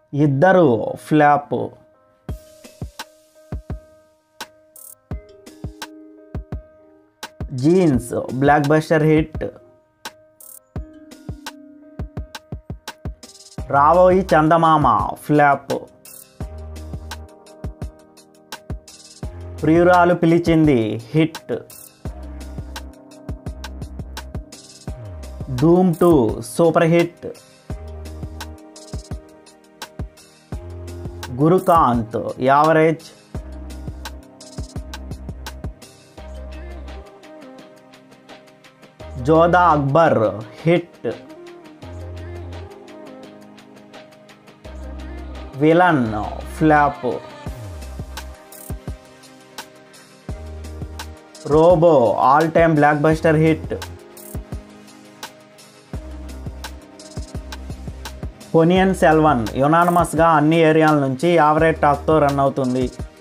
ఇద్దరు flop jeans blockbuster hit రాబోయి Chandamama flop Priyuralu Pilichindi hit Dhoom two super hit Gurukanth average Jodhaa Akbar hit villain flop Robo all time blockbuster hit Ponniyin Selvan యునానమస్గా అన్ని ఏరియాల నుంచి average టాక్తో run అవుతుంది